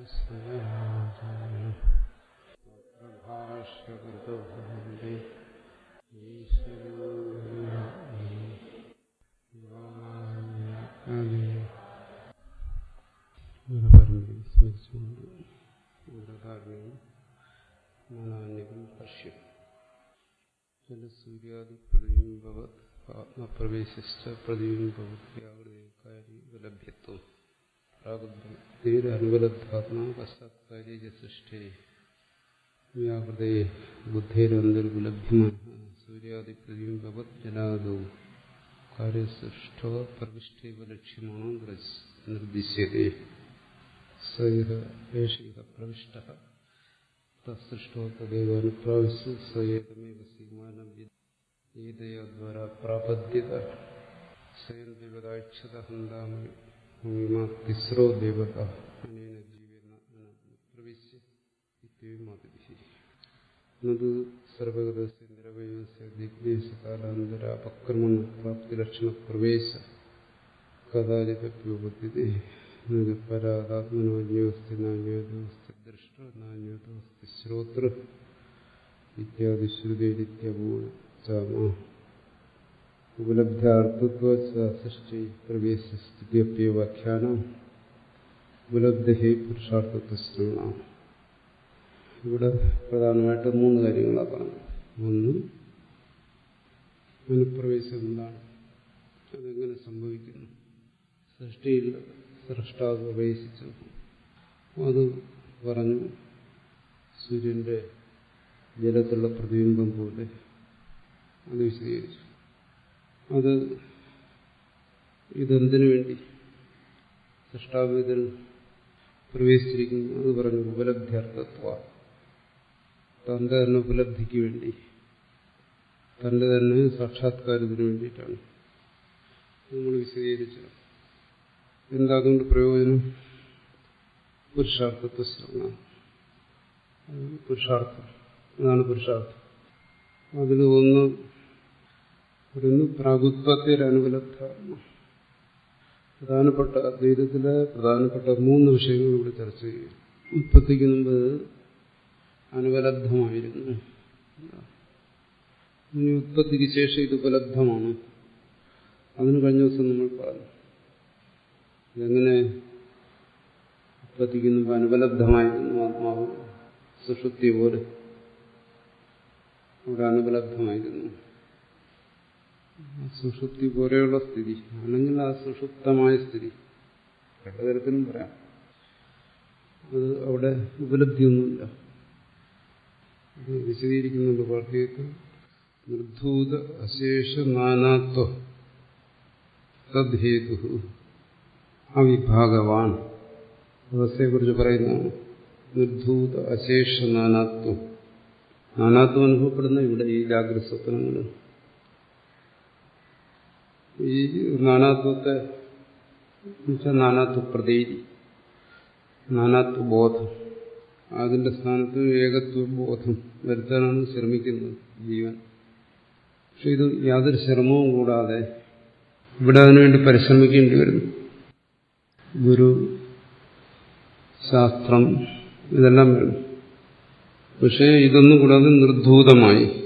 ഭാഷ്യകൃതോ ഭവന്തി ഗുരുപരമ്പരയെ സ്മരിച്ചുകൊണ്ട് ഗുരുധാരണയും നാനാന്യകം പശ്യം ജലസൂര്യാദി പ്രതിബിംബവത് ആത്മപ്രവേശിച്ച പ്രതിബിംബവത് വ്യാകൃതേകാരി ഉപലഭ്യത്വം പ്രാഗുദ്ധീരനുപലബ്ധാത്മാ പശ്ചാത്കാര്യജസൃഷ്ടേ വ്യാകൃതേ ബുദ്ധേരന്തർവിലഭ്യമാന സൂര്യാദിപ്രതിബിംബവത് ജലാദോ കാര്യസൃഷ്ടോ പ്രവിഷ്ടൈവ ലക്ഷ്യമാണോ നിർദ്ദിശ്യത്തെ സൈഹ ഏഷൈഹ പ്രവിഷ്ട തസൃഷ്ടോ തദൈവ അനുപ്രാവശ്യ സയേതമേവ സീമാനേതയാദ്വാരാ പ്രാപദ്യത സ്വയം ദേവതാക്ഷത ഹന്താമിമാ തിസ്രോ ദേവത അനേന ജീവേന പ്രവിശ്യ ഇത്യമാതിരി എന്നത് സർവഗതസ്യ നിരവയസ്യ ദിഗ്ദേശകാലാന്തരാപക്രമണ പ്രാപ്തിലക്ഷണ പ്രവേശ കഥാചിതപ്യോപദ്ധ്യത്തെ പരാതാത്മനോ ജ്ഞോസ്തി നാന്യോദോസ്തി ദൃഷ്ട നാന്യോദോസ്തി ശ്രോതൃ ഇത്യാദി ശ്രുതിരിത്യഭൂചാമ ഉപലബ്ധാർത്ഥത്വസൃഷ്ടി പ്രവേശസ്ഥിതിയപ്യ വ്യാഖ്യാനം ഉപലബ്ധി പുരുഷാർത്ഥത്വ ഇവിടെ പ്രധാനമായിട്ട് മൂന്ന് കാര്യങ്ങളാണ് പറഞ്ഞത് ഒന്ന് അനുപ്രവേശം എന്താണ് അതെങ്ങനെ സംഭവിക്കുന്നു സൃഷ്ടിയിൽ സൃഷ്ടാവ് പ്രവേശിച്ചു അത് പറഞ്ഞു സൂര്യന്റെ ജലത്തിലുള്ള പ്രതിബിംബം പോലെ അത് വിശദീകരിച്ചു അത് ഇതെന്തിനു വേണ്ടി സൃഷ്ടാവ് ഇതിൽ പ്രവേശിച്ചിരിക്കുന്നു അത് പറഞ്ഞു ഉപലബ്ധ്യർത്ഥത്വ തന്റെ തന്നെ ഉപലബ്ധിക്ക് വേണ്ടി തന്റെ തന്നെ സാക്ഷാത്കാരത്തിന് വേണ്ടിയിട്ടാണ് നമ്മൾ വിശദീകരിച്ചു എന്താ അതുകൊണ്ട് പ്രയോജനം പുരുഷാർത്ഥത്വ ശ്രമം പുരുഷാർത്ഥം അതാണ് പുരുഷാർത്ഥം അതിൽ ഒന്ന് പറയുന്നു പ്രാഗുത്പത്തിരനുപലബ്ധാത്മ പ്രധാനപ്പെട്ട അദ്വൈതത്തിലെ പ്രധാനപ്പെട്ട മൂന്ന് വിഷയങ്ങൾ ഇവിടെ ചർച്ച ചെയ്യും ഉത്പത്തിക്ക് മുമ്പ് അനുപലബ്ധമായിരുന്നു ഇനി ഉത്പത്തിക്ക് ശേഷം ഇത് ഉപലബ്ധമാണ് അതിന് കഴിഞ്ഞ ദിവസം നമ്മൾ പറഞ്ഞു ഇതെങ്ങനെ ഉത്പത്തിക്ക് മുമ്പ് അനുപലബ്ധമായിരുന്നു ആത്മാവ് സുഷുപ്തി പോലെ അവിടെ അനുപലബ്ധമായിരുന്നു സുഷുപ്തി പോലെയുള്ള സ്ഥിതി അല്ലെങ്കിൽ ആ സുഷുപ്തമായ സ്ഥിതി രണ്ട് തരത്തിലും പറയാം അത് അവിടെ ഉപലബ്ധിയൊന്നുമില്ല അത് വിശദീകരിക്കുന്നുണ്ട് പാർട്ടിയത്ത് നിർധൂത അശേഷ നാനാത്വ തദ്ഹേതു അവിഭാഗവാൻ അവസ്ഥയെക്കുറിച്ച് പറയുന്നതാണ് നിർധൂത അശേഷ നാനാത്വം നാനാത്വം അനുഭവപ്പെടുന്ന ഇവിടെ ഈ ജാഗ്രത സ്വപ്നങ്ങളിൽ ഈ നാനാത്വത്തെ എന്നുവെച്ചാൽ നാനാത്വ പ്രതീതി നാനാത്വ ബോധം അതിന്റെ സ്ഥാനത്ത് ഏകത്വ ബോധം വരുത്താനാണ് ശ്രമിക്കുന്നത് ജീവൻ പക്ഷെ ഇത് യാതൊരു ശ്രമവും കൂടാതെ ഇവിടെ അതിനുവേണ്ടി പരിശ്രമിക്കേണ്ടി വരുന്നു ഗുരു ശാസ്ത്രം ഇതെല്ലാം വേണം പക്ഷേ ഇതൊന്നും കൂടാതെ നിർധൂതമായി